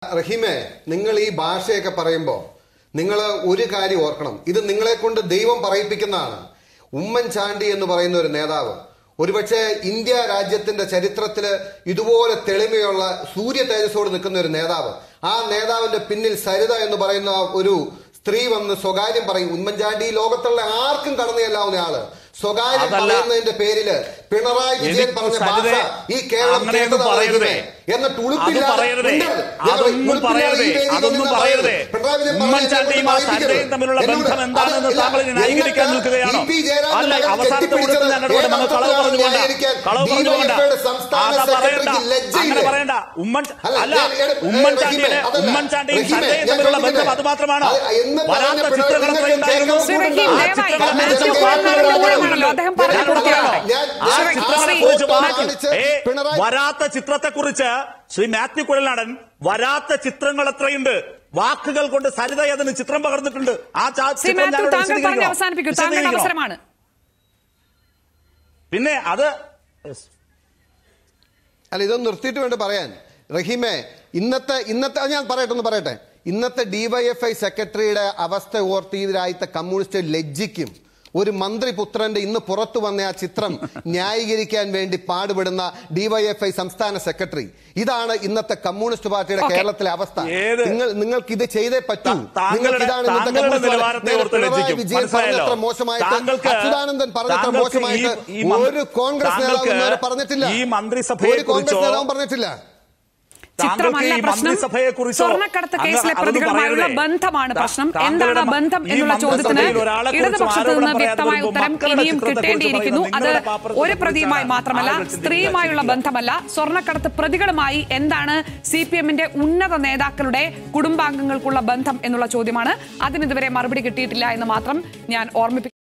റഹീമെ നിങ്ങൾ ഈ ഭാഷയൊക്കെ പറയുമ്പോൾ നിങ്ങൾ ഒരു കാര്യം ഓർക്കണം ഇത് നിങ്ങളെ കൊണ്ട് ദൈവം പറയിപ്പിക്കുന്നതാണ് ഉമ്മൻചാണ്ടി എന്ന് പറയുന്ന ഒരു നേതാവ് ഒരുപക്ഷെ ഇന്ത്യ രാജ്യത്തിന്റെ ചരിത്രത്തില് ഇതുപോലെ തെളിമയുള്ള സൂര്യ തേജസ്സോട് നിൽക്കുന്ന ഒരു നേതാവ് ആ നേതാവിന്റെ പിന്നിൽ സരിത എന്ന് പറയുന്ന ഒരു സ്ത്രീ വന്ന് സ്വകാര്യം പറയും ഉമ്മൻചാണ്ടി ഈ ലോകത്തുള്ള ആർക്കും കടന്നു ചെല്ലാവുന്ന ആള് സ്വകാര്യം അതല്ല. പറയുന്നതിന്റെ പേരില് പിണറായി വിജയൻ എനിക്ക് പറഞ്ഞ ഭാഷ സരിതേ, ഈ കേരളം അങ്ങനെയൊന്നും കേട്ടതാണ് പറയരുതേ. റഹീമെ. എന്നിട്ട് ഉളുപ്പില്ലാതെ അത് പറയരുതേ. മിണ്ടരുത്. ഞങ്ങൾ അതൊന്നും ഉളുപ്പില്ലാതെ ഈ പറയരുതേ. വേദിയിൽ അതൊന്നും നിന്നാ പറയരുതേ. പിണറായി വിജയൻ പറഞ്ഞ ഉമ്മൻചാണ്ടിയും ആ എന്നോട് സരിതയും തമ്മിലുള്ള എന്നോട് ബന്ധം എന്താണെന്ന് അത് ഇല്ല. താങ്കൾ ഇനി ന്യായീകരിക്കാൻ എന്നിട്ട് നിൽക്കുകയാണോ? ഇ പി ജയരാജന്റെ അല്ല, മകൻ അവസാനത്തെ കെട്ടിപ്പിടിച്ചത് ഉടുപ്പിൽ ഞാൻ ഇടപെടും. അങ്ങ് കളവ് ഏതർത്ഥത്തിലാണ് പറഞ്ഞുകൊണ്ട്. ന്യായീകരിക്കാൻ? കളവ് പറഞ്ഞുകൊണ്ട്. DYFI യുടെ സംസ്ഥാന അത് പറയണ്ട. സെക്രട്ടറിക്ക് ലജ്ജയില്ലേ? അങ്ങനെ പറയണ്ട. ഉമ്മൻ അല്ല, അല്ല ഞാൻ- ഞാൻ- ഉമ്മൻചാണ്ടിയുടെ റഹീമെ, അതല്ല. ഉമ്മൻചാണ്ടിയും റഹീമെ, സരിതയും ഞാൻ തമ്മിലുള്ള ബന്ധം ചോദിക്കട്ടെ. അത് മാത്രമാണ് അത് എന്ന് പറഞ്ഞ വരാത്ത പിണറായി ചിത്രങ്ങൾ നിങ്ങൾക്ക് എത്രയുണ്ടായിരുന്നു കേൾക്കാൻ ശ്രീ റഹീം, ആ ദയവായി ചിത്രങ്ങൾ മാത്യു കുറിച്ച് കുഴൽനാടന്റെ വാക്കുകൾ ഊഴമാണല്ലോ. അദ്ദേഹം പറഞ്ഞു ഞാൻ കൊടുക്കുകയാണ്. ഞാൻ- ആ ഞാൻ ചിത്രങ്ങളെ ശ്രീ കുറിച്ച് ഫോട്ടോ മാത്യു, കാണിച്ച് ഏ, പിണറായി വരാത്ത ചിത്രത്തെക്കുറിച്ച് ശ്രീ മാത്യു കുഴൽനാടൻ വരാത്ത ചിത്രങ്ങൾ എത്രയുണ്ട് വാക്കുകൾ കൊണ്ട് സരിത അതിന് ചിത്രം പകർന്നിട്ടുണ്ട് ആ ചാ- ശ്രീ ചിത്രം മാത്യു ഞാനിവിടെ താങ്കൾ പറഞ്ഞ് വിശദീകരിക്കണോ? അവസാനിപ്പിക്കൂ താങ്കളുടെ വിശദീകരിക്കണോ? അവസരമാണ് പിന്നെ അത് അല്ല ഇതൊന്ന് നിർത്തിയിട്ട് വേണ്ട പറയാൻ റഹീമെ ഇന്നത്തെ ഇന്നത്തെ അത് ഞാൻ പറയട്ടെ ഒന്ന് പറയട്ടെ ഇന്നത്തെ ഡിവൈഎഫ്ഐ സെക്രട്ടറിയുടെ അവസ്ഥ ഓർത്ത് ഈ രാജ്യത്തെ കമ്മ്യൂണിസ്റ്റ് ലജ്ജിക്കും ഒരു മന്ത്രിപുത്രന്റെ ഇന്ന് പുറത്തു വന്ന ആ ചിത്രം ന്യായീകരിക്കാൻ വേണ്ടി പാടുപെടുന്ന ഡിവൈഎഫ്ഐ സംസ്ഥാന സെക്രട്ടറി ഇതാണ് ഇന്നത്തെ കമ്മ്യൂണിസ്റ്റ് പാർട്ടിയുടെ Okay. കേരളത്തിലെ അവസ്ഥ ഏത്? നിങ്ങൾ നിങ്ങൾക്ക് ഇത് ചെയ്തേ പറ്റൂ താ- താങ്കളുടെ- നിങ്ങൾക്ക് ഇതാണ് ഇന്നത്തെ താങ്കളുടെ കമ്മ്യൂണിസ്റ്റ് നിലവാരത്തെ നേരെ ഓർത്ത് പിണറായി ലജ്ജിക്കും. വിജയൻ മനസ്സിലായല്ലോ? പറഞ്ഞത്ര മോശമായിട്ട് താങ്കൾക്ക് അച്യുതാനന്ദൻ പറഞ്ഞത്ര താങ്കൾക്ക് മോശമായിട്ട് ഈ- ഈ മന്ത്രി- ഒരു കോൺഗ്രസ് നേതാവ് താങ്കൾക്ക് ഇന്നുവരെ പറഞ്ഞിട്ടില്ല ഈ മന്ത്രിസഭയെ ഒരു കോൺഗ്രസ് കുറിച്ചോ- നേതാവും പറഞ്ഞിട്ടില്ല ചിത്രമല്ല ഈ പ്രശ്നം മന്ത്രിസഭയെക്കുറിച്ചോ സ്വർണ്ണക്കടത്ത് അങ്ങ് കേസിലെ അതൊന്നും പ്രതികളുമായുള്ള പറയരുതേ. ബന്ധമാണ് താ- പ്രശ്നം താങ്കളുടെ എന്താണ് മ- ബന്ധം ഈ എന്നുള്ള ചോദ്യത്തിന് മന്ത്രിസഭയിൽ ഒരാളെക്കുറിച്ച് ഇടതുപക്ഷത്ത് ആരോപണം നിന്ന് പറയാതെ വ്യക്തമായ വരുമ്പോൾ ഉത്തരം മക്കളുടെ ഇനിയും ചിത്രത്തെക്കുറിച്ച് കിട്ടേണ്ടിയിരിക്കുന്നു പറയുന്നത് അത് നിങ്ങളുടെ പാപ്പരത്തെ ഒരു പ്രതിയുമായി കുറിച്ചാണ് മാത്രമല്ല ആളുകൾ ചിന്തിക്കുന്നത്. സ്ത്രീയുമായുള്ള ബന്ധമല്ല സ്വർണ്ണക്കടത്ത് പ്രതികളുമായി എന്താണ് സി പി എമ്മിന്റെ ഉന്നത നേതാക്കളുടെ കുടുംബാംഗങ്ങൾക്കുള്ള ബന്ധം എന്നുള്ള ചോദ്യമാണ് അതിനിതുവരെ മറുപടി കിട്ടിയിട്ടില്ല എന്ന് മാത്രം ഞാൻ ഓർമ്മിപ്പിക്കുന്നു